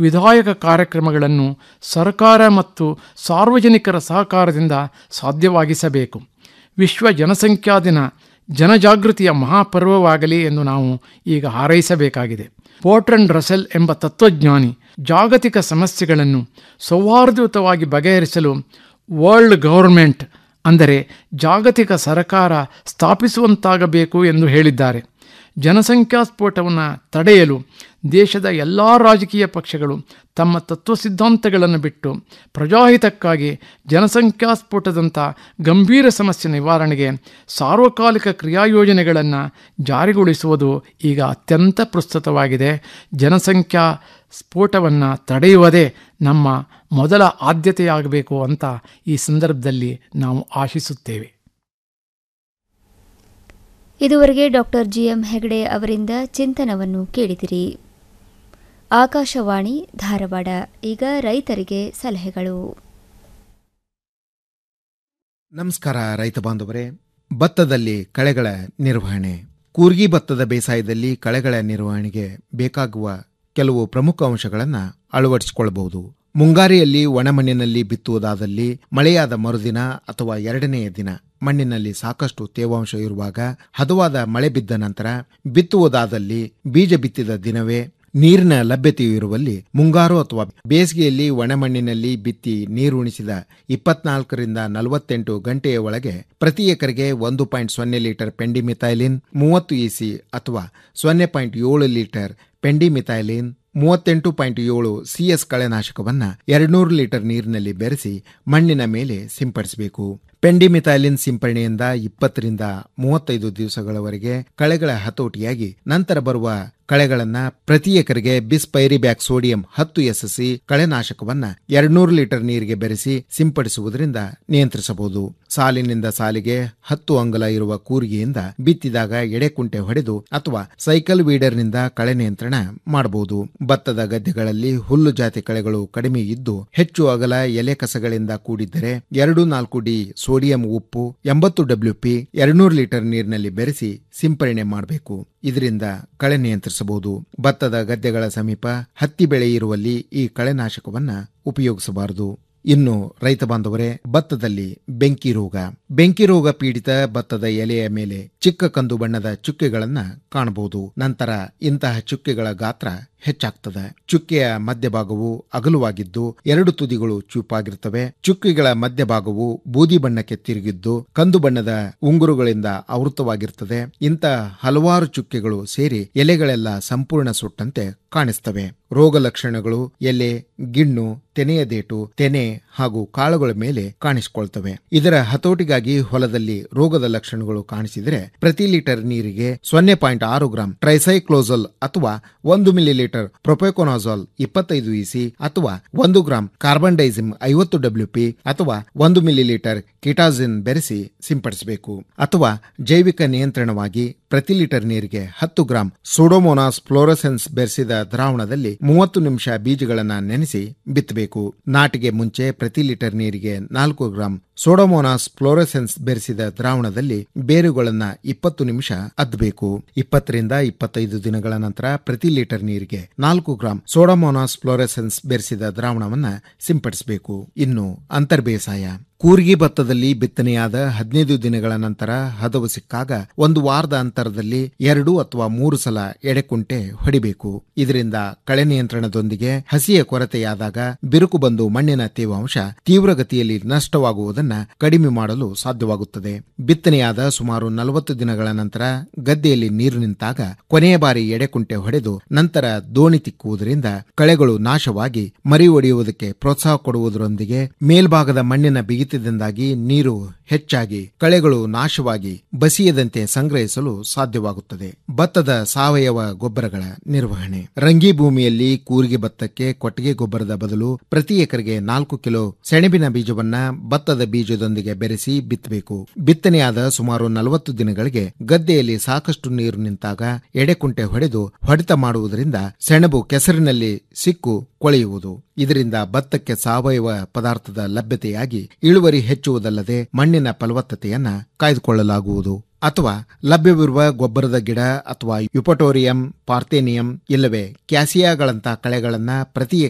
ವಿಧಾಯಕ ಕಾರ್ಯಕ್ರಮಗಳನ್ನು ಸರ್ಕಾರ ಮತ್ತು ಸಾರ್ವಜನಿಕರ ಸಹಕಾರದಿಂದ ಸಾಧ್ಯವಾಗಿಸಬೇಕು ವಿಶ್ವ ಜನಸಂಖ್ಯಾ ದಿನ ಜನಜಾಗೃತಿಯ ಮಹಾಪರ್ವವಾಗಲಿ ಎಂದು ನಾವು ಈಗ ಹಾರೈಸಬೇಕಾಗಿದೆ ಪೋರ್ಟ್ರಂಡ್ ರಸೆಲ್ ಎಂಬ ತತ್ವಜ್ಞಾನಿ ಜಾಗತಿಕ ಸಮಸ್ಯೆಗಳನ್ನು ಸೌಹಾರ್ದಯುತವಾಗಿ ಬಗೆಹರಿಸಲು ವರ್ಲ್ಡ್ ಗೌರ್ಮೆಂಟ್ ಅಂದರೆ ಜಾಗತಿಕ ಸರಕಾರ ಸ್ಥಾಪಿಸುವಂತಾಗಬೇಕು ಎಂದು ಹೇಳಿದ್ದಾರೆ ಜನಸಂಖ್ಯಾ ಸ್ಫೋಟವನ್ನು ತಡೆಯಲು ದೇಶದ ಎಲ್ಲ ರಾಜಕೀಯ ಪಕ್ಷಗಳು ತಮ್ಮ ತತ್ವ ಸಿದ್ಧಾಂತಗಳನ್ನು ಬಿಟ್ಟು ಪ್ರಜಾಹಿತಕ್ಕಾಗಿ ಜನಸಂಖ್ಯಾ ಸ್ಫೋಟದಂಥ ಗಂಭೀರ ಸಮಸ್ಯೆ ನಿವಾರಣೆಗೆ ಸಾರ್ವಕಾಲಿಕ ಕ್ರಿಯಾಯೋಜನೆಗಳನ್ನು ಜಾರಿಗೊಳಿಸುವುದು ಈಗ ಅತ್ಯಂತ ಪ್ರಸ್ತುತವಾಗಿದೆ ಜನಸಂಖ್ಯಾ ಸ್ಫೋಟವನ್ನು ತಡೆಯುವುದೇ ನಮ್ಮ ಮೊದಲ ಆದ್ಯತೆಯಾಗಬೇಕು ಅಂತ ಈ ಸಂದರ್ಭದಲ್ಲಿ ನಾವು ಆಶಿಸುತ್ತೇವೆ ಇದುವರೆಗೆ ಡಾಕ್ಟರ್ ಜಿಎಂ ಹೆಗಡೆ ಅವರಿಂದ ಚಿಂತನವನ್ನು ಕೇಳಿದಿರಿ ಆಕಾಶವಾಣಿ ಧಾರವಾಡ ಈಗ ರೈತರಿಗೆ ಸಲಹೆಗಳು ನಮಸ್ಕಾರ ರೈತ ಬಾಂಧವರೇ ಭತ್ತದಲ್ಲಿ ಕಳೆಗಳ ನಿರ್ವಹಣೆ ಕೂರ್ಗಿ ಭತ್ತದ ಬೇಸಾಯದಲ್ಲಿ ಕಳೆಗಳ ನಿರ್ವಹಣೆಗೆ ಬೇಕಾಗುವ ಕೆಲವು ಪ್ರಮುಖ ಅಂಶಗಳನ್ನು ಅಳವಡಿಸಿಕೊಳ್ಳಬಹುದು ಮುಂಗಾರಿಯಲ್ಲಿ ಒಣಮಣ್ಣಿನಲ್ಲಿ ಬಿತ್ತುವುದಾದಲ್ಲಿ ಮಳೆಯಾದ ಮರುದಿನ ಅಥವಾ ಎರಡನೆಯ ದಿನ ಮಣ್ಣಿನಲ್ಲಿ ಸಾಕಷ್ಟು ತೇವಾಂಶ ಇರುವಾಗ ಹದವಾದ ಮಳೆ ಬಿದ್ದ ನಂತರ ಬಿತ್ತುವುದಾದಲ್ಲಿ ಬೀಜ ಬಿತ್ತಿದ ದಿನವೇ ನೀರಿನ ಲಭ್ಯತೆಯು ಇರುವಲ್ಲಿ ಮುಂಗಾರು ಅಥವಾ ಬೇಸಿಗೆಯಲ್ಲಿ ಒಣಮಣ್ಣಿನಲ್ಲಿ ಬಿತ್ತಿ ನೀರುಣಿಸಿದ ಇಪ್ಪತ್ನಾಲ್ಕರಿಂದ ನಲವತ್ತೆಂಟು ಗಂಟೆಯ ಒಳಗೆ ಪ್ರತಿ ಎಕರೆಗೆ ಒಂದು ಪಾಯಿಂಟ್ ಸೊನ್ನೆ ಲೀಟರ್ ಪೆಂಡಿಮಿಥೈಲಿನ್ ಮೂವತ್ತು ಇಸಿ ಅಥವಾ ಸೊನ್ನೆ ಪಾಯಿಂಟ್ ಏಳು ಲೀಟರ್ ಪೆಂಡಿಮಿಥೈಲಿನ್ ಮೂವತ್ತೆಂಟು ಪಾಯಿಂಟ್ ಏಳು ಸಿಎಸ್ ಕಳೆನಾಶಕವನ್ನ ಎರಡ್ನೂರು ಲೀಟರ್ ನೀರಿನಲ್ಲಿ ಬೆರೆಸಿ ಮಣ್ಣಿನ ಮೇಲೆ ಸಿಂಪಡಿಸಬೇಕು ಪೆಂಡಿಮಿಥೈಲಿನ್ ಸಿಂಪರಣೆಯಿಂದ ಇಪ್ಪತ್ತರಿಂದ ಮೂವತ್ತೈದು ದಿವಸಗಳವರೆಗೆ ಕಳೆಗಳ ಹತೋಟಿಯಾಗಿ ನಂತರ ಬರುವ ಕಳೆಗಳನ್ನ ಪ್ರತಿ ಎಕರೆಗೆ ಬಿಸ್ಪೈರಿಬ್ಯಾಕ್ ಸೋಡಿಯಂ ಹತ್ತು ಎಸ್ಎಸ್ಸಿ ಕಳೆನಾಶಕವನ್ನ ಎರಡ್ನೂರು ಲೀಟರ್ ನೀರಿಗೆ ಬೆರೆಸಿ ಸಿಂಪಡಿಸುವುದರಿಂದ ನಿಯಂತ್ರಿಸಬಹುದು ಸಾಲಿನಿಂದ ಸಾಲಿಗೆ ಹತ್ತು ಅಂಗಲ ಇರುವ ಕೂರಿಗೆಯಿಂದ ಬಿತ್ತಿದಾಗ ಎಡೆಕುಂಟೆ ಹೊಡೆದು ಅಥವಾ ಸೈಕಲ್ ವೀಡರ್ನಿಂದ ಕಳೆ ನಿಯಂತ್ರಣ ಮಾಡಬಹುದು ಭತ್ತದ ಗದ್ದೆಗಳಲ್ಲಿ ಹುಲ್ಲು ಜಾತಿ ಕಳೆಗಳು ಕಡಿಮೆ ಇದ್ದು ಹೆಚ್ಚು ಅಗಲ ಎಲೆ ಕಸಗಳಿಂದ ಕೂಡಿದ್ದರೆ ಎರಡು ನಾಲ್ಕು ಡಿ ಸೋಡಿಯಂ ಉಪ್ಪು ಎಂಬತ್ತು ಡಬ್ಲ್ಯೂಪಿ ಎರಡ್ನೂರು ಲೀಟರ್ ನೀರಿನಲ್ಲಿ ಬೆರೆಸಿ ಸಿಂಪರಣೆ ಮಾಡಬೇಕು ಇದರಿಂದ ಕಳೆ ನಿಯಂತ್ರಿಸಬಹುದು ಭತ್ತದ ಗದ್ದೆಗಳ ಸಮೀಪ ಹತ್ತಿ ಬೆಳೆ ಇರುವಲ್ಲಿ ಈ ಕಳೆನಾಶಕವನ್ನ ಉಪಯೋಗಿಸಬಾರದು ಇನ್ನು ರೈತ ಬಾಂಧವರೇ ಭತ್ತದಲ್ಲಿ ಬೆಂಕಿ ರೋಗ ಬೆಂಕಿ ರೋಗ ಪೀಡಿತ ಭತ್ತದ ಎಲೆಯ ಮೇಲೆ ಚಿಕ್ಕ ಕಂದು ಬಣ್ಣದ ಚುಕ್ಕೆಗಳನ್ನ ಕಾಣಬಹುದು ನಂತರ ಇಂತಹ ಚುಕ್ಕೆಗಳ ಗಾತ್ರ ಹೆಚ್ಚಾಗ್ತದೆ ಚುಕ್ಕೆಯ ಮಧ್ಯಭಾಗವು ಅಗಲವಾಗಿದ್ದು ಎರಡು ತುದಿಗಳು ಚೂಪಾಗಿರ್ತವೆ ಚುಕ್ಕೆಗಳ ಮಧ್ಯಭಾಗವು ಬೂದಿ ಬಣ್ಣಕ್ಕೆ ತಿರುಗಿದ್ದು ಕಂದು ಬಣ್ಣದ ಉಂಗುರುಗಳಿಂದ ಆವೃತವಾಗಿರ್ತದೆ ಇಂಥ ಹಲವಾರು ಚುಕ್ಕೆಗಳು ಸೇರಿ ಎಲೆಗಳೆಲ್ಲ ಸಂಪೂರ್ಣ ಸುಟ್ಟಂತೆ ಕಾಣಿಸ್ತವೆ ರೋಗ ಲಕ್ಷಣಗಳು ಎಲೆ ಗಿಣ್ಣು ತೆನೆಯ ದೇಟು ತೆನೆ ಹಾಗೂ ಕಾಳುಗಳ ಮೇಲೆ ಕಾಣಿಸಿಕೊಳ್ತವೆ ಇದರ ಹತೋಟಿಗಾಗಿ ಹೊಲದಲ್ಲಿ ರೋಗದ ಲಕ್ಷಣಗಳು ಕಾಣಿಸಿದರೆ ಪ್ರತಿ ಲೀಟರ್ ನೀರಿಗೆ ಸೊನ್ನೆ ಪಾಯಿಂಟ್ ಆರು ಗ್ರಾಂ ಟ್ರೈಸೈಕ್ಲೋಸಲ್ ಅಥವಾ ಒಂದು ಮಿಲಿ ಲೀಟರ್ ಪ್ರೊಪೆಕೊನಾಜಾಲ್ ಇಪ್ಪತ್ತೈದು ಇಸಿ ಅಥವಾ ಒಂದು ಗ್ರಾಂ ಕಾರ್ಬನ್ ಡೈಸಿಮ್ ಐವತ್ತು ಡಬ್ಲ್ಯೂಪಿ ಅಥವಾ ಒಂದು ಮಿಲಿ ಲೀಟರ್ ಕಿಟಾಜಿನ್ ಬೆರೆಸಿ ಸಿಂಪಡಿಸಬೇಕು ಅಥವಾ ಜೈವಿಕ ನಿಯಂತ್ರಣವಾಗಿ ಪ್ರತಿ ಲೀಟರ್ ನೀರಿಗೆ ಹತ್ತು ಗ್ರಾಂ ಸೋಡೋಮೋನಾಸ್ ಫ್ಲೋರಸೆನ್ಸ್ ಬೆರೆಸಿದ ದ್ರಾವಣದಲ್ಲಿ ಮೂವತ್ತು ನಿಮಿಷ ಬೀಜಗಳನ್ನ ನೆನೆಸಿ ಬಿತ್ತಬೇಕು ನಾಟಿಗೆ ಮುಂಚೆ ಪ್ರತಿ ಲೀಟರ್ ನೀರಿಗೆ ನಾಲ್ಕು ಗ್ರಾಂ ಸೋಡೋಮೋನಾಸ್ ಫ್ಲೋರಸೆನ್ಸ್ ಬೆರೆಸಿದ ದ್ರಾವಣದಲ್ಲಿ ಬೇರುಗಳನ್ನ ಇಪ್ಪತ್ತು ನಿಮಿಷ ಅದ್ದಬೇಕು ಇಪ್ಪತ್ತರಿಂದ ಇಪ್ಪತ್ತೈದು ದಿನಗಳ ನಂತರ ಪ್ರತಿ ಲೀಟರ್ ನೀರಿಗೆ ನಾಲ್ಕು ಗ್ರಾಂ ಸೋಡೋಮೋನಾಸ್ ಫ್ಲೋರಸೆನ್ಸ್ ಬೆರೆಸಿದ ದ್ರಾವಣವನ್ನ ಸಿಂಪಡಿಸಬೇಕು ಇನ್ನು ಅಂತರ್ಬೇಸಾಯ ಕೂರ್ಗಿ ಭತ್ತದಲ್ಲಿ ಬಿತ್ತನೆಯಾದ ಹದಿನೈದು ದಿನಗಳ ನಂತರ ಹದವು ಸಿಕ್ಕಾಗ ಒಂದು ವಾರದ ಅಂತರದಲ್ಲಿ ಎರಡು ಅಥವಾ ಮೂರು ಸಲ ಎಡೆಕುಂಟೆ ಹೊಡಿಬೇಕು ಇದರಿಂದ ಕಳೆ ನಿಯಂತ್ರಣದೊಂದಿಗೆ ಹಸಿಯ ಕೊರತೆಯಾದಾಗ ಬಿರುಕು ಬಂದು ಮಣ್ಣಿನ ತೇವಾಂಶ ತೀವ್ರಗತಿಯಲ್ಲಿ ನಷ್ಟವಾಗುವುದನ್ನ ಕಡಿಮೆ ಮಾಡಲು ಸಾಧ್ಯವಾಗುತ್ತದೆ ಬಿತ್ತನೆಯಾದ ಸುಮಾರು ನಲವತ್ತು ದಿನಗಳ ನಂತರ ಗದ್ದೆಯಲ್ಲಿ ನೀರು ನಿಂತಾಗ ಕೊನೆಯ ಬಾರಿ ಎಡೆಕುಂಟೆ ಹೊಡೆದು ನಂತರ ದೋಣಿ ತಿಕ್ಕುವುದರಿಂದ ಕಳೆಗಳು ನಾಶವಾಗಿ ಮರಿ ಒಡೆಯುವುದಕ್ಕೆ ಪ್ರೋತ್ಸಾಹ ಕೊಡುವುದರೊಂದಿಗೆ ಮೇಲ್ಭಾಗದ ಮಣ್ಣಿನ ಬಿಗಿತದಿಂದಾಗಿ ನೀರು ಹೆಚ್ಚಾಗಿ ಕಳೆಗಳು ನಾಶವಾಗಿ ಬಸಿಯದಂತೆ ಸಂಗ್ರಹಿಸಲು ಸಾಧ್ಯವಾಗುತ್ತದೆ ಭತ್ತದ ಸಾವಯವ ಗೊಬ್ಬರಗಳ ನಿರ್ವಹಣೆ ರಂಗಿ ಭೂಮಿಯಲ್ಲಿ ಕೂರಿಗೆ ಭತ್ತಕ್ಕೆ ಕೊಟ್ಟಿಗೆ ಗೊಬ್ಬರದ ಬದಲು ಪ್ರತಿ ಎಕರೆಗೆ ನಾಲ್ಕು ಕಿಲೋ ಸೆಣಬಿನ ಬೀಜವನ್ನ ಭತ್ತದ ಬೀಜದೊಂದಿಗೆ ಬೆರೆಸಿ ಬಿತ್ತಬೇಕು ಬಿತ್ತನೆಯಾದ ಸುಮಾರು ನಲವತ್ತು ದಿನಗಳಿಗೆ ಗದ್ದೆಯಲ್ಲಿ ಸಾಕಷ್ಟು ನೀರು ನಿಂತಾಗ ಎಡೆಕುಂಟೆ ಹೊಡೆದು ಹೊಡೆತ ಮಾಡುವುದರಿಂದ ಸೆಣಬು ಕೆಸರಿನಲ್ಲಿ ಸಿಕ್ಕು ಕೊಳೆಯುವುದು ಇದರಿಂದ ಭತ್ತಕ್ಕೆ ಸಾವಯವ ಪದಾರ್ಥದ ಲಭ್ಯತೆಯಾಗಿ ಇಳುವರಿ ಹೆಚ್ಚುವುದಲ್ಲದೆ ಮಣ್ಣಿನ ಫಲವತ್ತತೆಯನ್ನ ಕಾಯ್ದುಕೊಳ್ಳಲಾಗುವುದು ಅಥವಾ ಲಭ್ಯವಿರುವ ಗೊಬ್ಬರದ ಗಿಡ ಅಥವಾ ಯುಪಟೋರಿಯಂ ಪಾರ್ಥೇನಿಯಂ ಇಲ್ಲವೇ ಕ್ಯಾಸಿಯಾಗಳಂತಹ ಕಳೆಗಳನ್ನ ಪ್ರತಿ